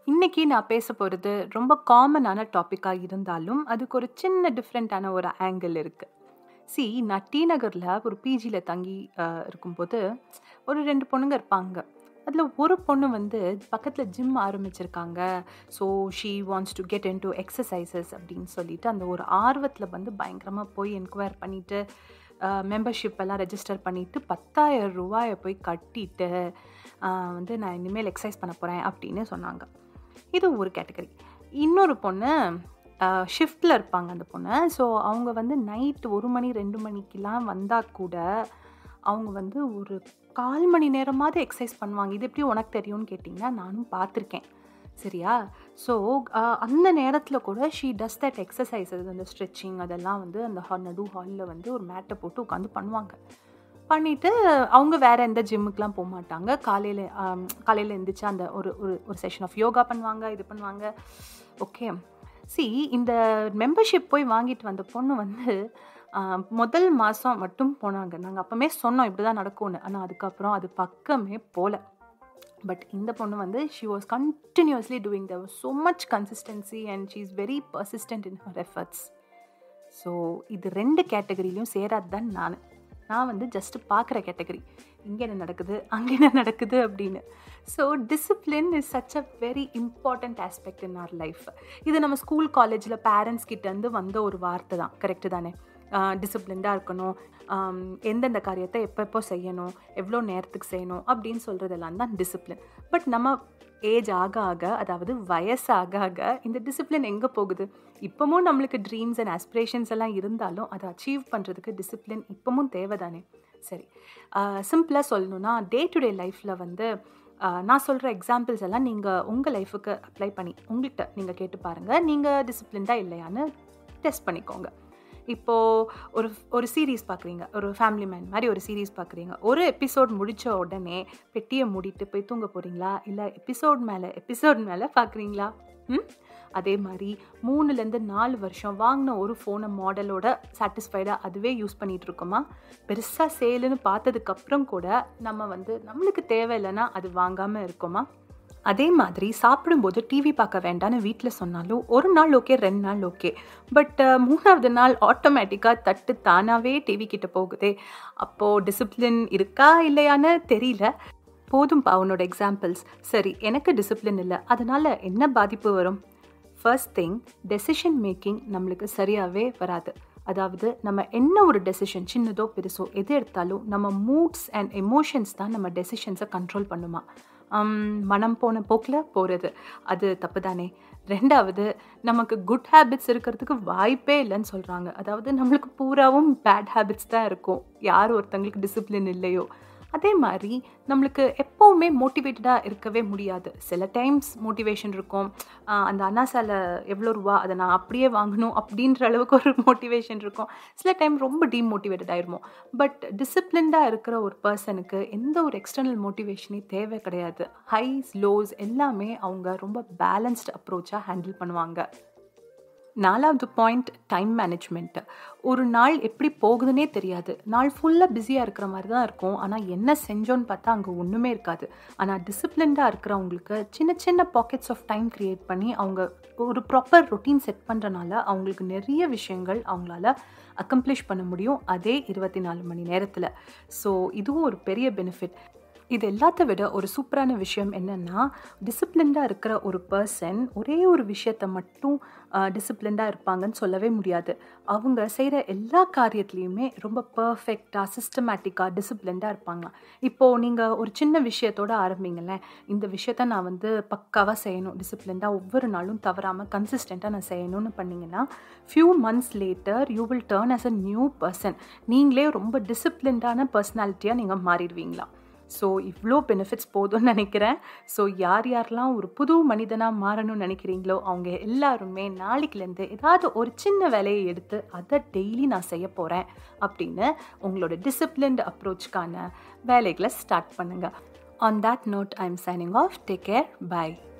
இன்னைக்கு நான் பேச போகிறது ரொம்ப காமனான டாப்பிக்காக இருந்தாலும் அதுக்கு ஒரு சின்ன டிஃப்ரெண்ட்டான ஒரு ஆங்கிள் இருக்குது சி நான் டி நகரில் ஒரு பிஜியில் தங்கி அஹ், இருக்கும்போது ஒரு ரெண்டு பொண்ணுங்க இருப்பாங்க அதில் ஒரு பொண்ணு வந்து பக்கத்தில் ஜிம் ஆரம்பிச்சிருக்காங்க so she wants to get into exercises அப்படின்னு சொல்லிட்டு அந்த ஒரு ஆர்வத்தில் வந்து பயங்கரமாக போய் என்கொயர் பண்ணிவிட்டு மெம்பர்ஷிப் எல்லாம் ரெஜிஸ்டர் பண்ணிவிட்டு பத்தாயிரம் ரூபாயை போய் கட்டிட்டு அஹ், வந்து நான் இனிமேல் எக்ஸசைஸ் பண்ண போகிறேன் அப்படின்னு சொன்னாங்க இது ஒரு கேட்டகரி இன்னொரு பொண்ணு ஷிஃப்டில் இருப்பாங்க அந்த பொண்ணு ஸோ அவங்க வந்து நைட் ஒரு மணி ரெண்டு மணிக்கெலாம் வந்தால் கூட அவங்க வந்து ஒரு கால் மணி நேரமாவது எக்ஸசைஸ் பண்ணுவாங்க இது எப்படி உனக்கு தெரியும்னு கேட்டிங்கன்னா நானும் பார்த்துருக்கேன் சரியா ஸோ அந்த நேரத்தில் கூட ஷீ டஸ் தட் எக்ஸசைசஸ் அந்த ஸ்ட்ரெச்சிங் அதெல்லாம் வந்து அந்த ஹா- நடு ஹாலில் வந்து ஒரு மேட்டை போட்டு உட்காந்து பண்ணுவாங்க பண்ணிவிட்டு அவங்க வேறு எந்த ஜிம்முக்கெலாம் போக மாட்டாங்க காலையில் காலையில் எழுந்திரிச்சு அந்த ஒரு ஒரு ஒரு செஷன் ஆஃப் யோகா பண்ணுவாங்க இது பண்ணுவாங்க ஓகே சி இந்த மெம்பர்ஷிப் போய் வாங்கிட்டு வந்த பொண்ணு வந்து ஆம், முதல் மாதம் மட்டும் போனாங்க நாங்கள் அப்போமே சொன்னோம் இப்படி தான் நடக்கும்னு ஆனால் அதுக்கப்புறம் அது பக்கமே போகல பட் இந்த பொண்ணு வந்து she was continuously doing the so much consistency and she is very persistent in her efforts so இது ரெண்டு கேட்டகரியிலையும் சேராது தான் நான் நான் வந்து ஜஸ்ட் பார்க்குற கேட்டகரி இங்கே என்ன நடக்குது அங்கே என்ன நடக்குது அப்படின்னு so discipline is such a very important aspect in our life இது நம்ம ஸ்கூல் காலேஜில் பேரண்ட்ஸ் கிட்டேருந்து வந்த ஒரு வார்த்தை தான் கரெக்டு தானே டிசிப்ளின்டாக இருக்கணும் ஆம், எந்தெந்த காரியத்தை எப்பப்போ செய்யணும் எவ்வளோ நேரத்துக்கு செய்யணும் அப்படின்னு சொல்கிறதெல்லாம் தான் டிசிப்ளின் பட் நம்ம ஏஜ் ஆக ஆக அதாவது வயசாக ஆக இந்த டிசிப்ளின் எங்கே போகுது இப்போவும் நம்மளுக்கு ட்ரீம்ஸ் அண்ட் ஆஸ்பிரேஷன்ஸ் எல்லாம் இருந்தாலும் அதை அச்சீவ் பண்ணுறதுக்கு டிசிப்ளின் இப்போவும் தேவைதானே சரி சிம்பிளாக சொல்லணும்னா டே டு டே லைஃப்பில் வந்து ஆஹ், நான் சொல்கிற எக்ஸாம்பிள்ஸ் எல்லாம் நீங்கள் உங்கள் லைஃபுக்கு அப்ளை பண்ணி உங்கள்கிட்ட நீங்கள் கேட்டு பாருங்கள் நீங்கள் டிசிப்ளின்டாக இல்லையான்னு டெஸ்ட் பண்ணிக்கோங்க இப்போது ஒரு ஒரு சீரீஸ் பார்க்குறீங்க ஒரு ஃபேமிலி மேன் மாதிரி ஒரு சீரீஸ் பார்க்குறீங்க ஒரு எபிசோட் முடித்த உடனே பெட்டியை மூடிட்டு போய் தூங்க போகிறீங்களா இல்லை எபிசோட் மேலே எபிசோட் மேலே பார்க்குறீங்களா ம் அதே மாதிரி மூணுலேருந்து நாலு வருஷம் வாங்கின ஒரு ஃபோனை மாடலோட சாட்டிஸ்ஃபைடாக அதுவே யூஸ் பண்ணிகிட்டு இருக்கோமா பெருசாக சேலுன்னு பார்த்ததுக்கப்புறம் கூட நம்ம வந்து நம்மளுக்கு தேவையில்லைன்னா அது வாங்காமல் இருக்கோமா அதே மாதிரி சாப்பிடும்போது டிவி பார்க்க வேண்டாம்னு வீட்டில் சொன்னாலும் ஒரு நாள் ஓகே ரெண்டு நாள் ஓகே பட் மூணாவது நாள் ஆட்டோமேட்டிக்காக தட்டு தானாகவே டிவி கிட்ட போகுதே அப்போது டிசிப்ளின் இருக்கா இல்லையான்னு தெரியல போதும்பா உன்னோட எக்ஸாம்பிள்ஸ் சரி எனக்கு டிசிப்ளின் இல்லை அதனால என்ன பாதிப்பு வரும் ஃபர்ஸ்ட் திங் டெசிஷன் மேக்கிங் நம்மளுக்கு சரியாகவே வராது அதாவது நம்ம என்ன ஒரு டெசிஷன் சின்னதோ பெருசோ எது எடுத்தாலும் நம்ம மூட்ஸ் அண்ட் எமோஷன்ஸ் தான் நம்ம டெசிஷன்ஸை கண்ட்ரோல் பண்ணுமா ஆம், மனம் போன போக்கில் போகிறது அது தப்பு தானே ரெண்டாவது நமக்கு குட் ஹேபிட்ஸ் இருக்கிறதுக்கு வாய்ப்பே இல்லைன்னு சொல்கிறாங்க அதாவது நம்மளுக்கு பூராவும் பேட் ஹேபிட்ஸ் தான் இருக்கும் யார் ஒருத்தங்களுக்கு டிசிப்ளின் இல்லையோ அதே மாதிரி நம்மளுக்கு எப்போவுமே மோட்டிவேட்டடாக இருக்கவே முடியாது சில டைம்ஸ் மோட்டிவேஷன் இருக்கும் ஆஹ் அந்த அண்ணாசால எவ்வளோ ரூபா அதை நான் அப்படியே வாங்கணும் அப்படின்ற அளவுக்கு ஒரு மோட்டிவேஷன் இருக்கும் சில டைம் ரொம்ப டீமோட்டிவேட்டட் ஆயிருமோ பட் டிசிப்ளின்டாக இருக்கிற ஒரு பர்சனுக்கு எந்த ஒரு எக்ஸ்டர்னல் மோட்டிவேஷனே தேவை கிடையாது ஹைஸ் லோஸ் எல்லாமே அவங்க ரொம்ப பேலன்ஸ்டு அப்ரோச்சாக ஹேண்டில் பண்ணுவாங்க நாலாவது பாயிண்ட் டைம் மேனேஜ்மெண்ட் ஒரு நாள் எப்படி போகுதுன்னே தெரியாது நாள் ஃபுல்லாக பிஸியாக இருக்கிற மாதிரி தான் இருக்கும் ஆனால் என்ன செஞ்சோன்னு பார்த்தா அங்கே ஒன்றுமே இருக்காது ஆனால் டிசிப்ளின்டாக இருக்கிறவங்களுக்கு சின்ன சின்ன பாக்கெட்ஸ் ஆஃப் டைம் க்ரியேட் பண்ணி அவங்க ஒரு ப்ராப்பர் ரொட்டீன் செட் பண்ணுறனால அவங்களுக்கு நிறைய விஷயங்கள் அவங்களால அக்கம்ப்ளிஷ் பண்ண முடியும் அதே இருபத்தி நாலு மணி நேரத்தில் ஸோ இதுவும் ஒரு பெரிய பெனிஃபிட் இது எல்லாத்த விட ஒரு சூப்பரான விஷயம் என்னென்னா டிசிப்ளின்டாக இருக்கிற ஒரு பர்சன் ஒரே ஒரு விஷயத்தை மட்டும் டிசிப்ளின்டாக இருப்பாங்கன்னு சொல்லவே முடியாது அவங்க செய்கிற எல்லா காரியத்துலேயுமே ரொம்ப பர்ஃபெக்டாக சிஸ்டமேட்டிக்காக டிசிப்ளின்டாக இருப்பாங்க இப்போது நீங்கள் ஒரு சின்ன விஷயத்தோட ஆரம்பிங்களேன் இந்த விஷயத்த நான் வந்து பக்காவாக செய்யணும் டிசிப்ளின்டாக ஒவ்வொரு நாளும் தவறாமல் கன்சிஸ்டண்ட்டாக நான் செய்யணும்னு பண்ணிங்கன்னா few months later you will turn as a new person நீங்களே ரொம்ப டிசிப்ளின்டான பர்சனாலிட்டியாக நீங்கள் மாறிடுவீங்களா ஸோ இவ்வளோ பெனிஃபிட்ஸ் போதும்னு நினைக்கிறேன் ஸோ யார் யாரெல்லாம் ஒரு புது மனிதனாக மாறணும்னு நினைக்கிறீங்களோ அவங்க எல்லாருமே நாளைக்குலேருந்து ஏதாவது ஒரு சின்ன வேலையை எடுத்து அதை டெய்லி நான் செய்ய போகிறேன் அப்படின்னு உங்களோட டிசிப்ளின்டு அப்ரோச்க்கான வேலைகளை ஸ்டார்ட் பண்ணுங்கள் on that note I am signing off take care by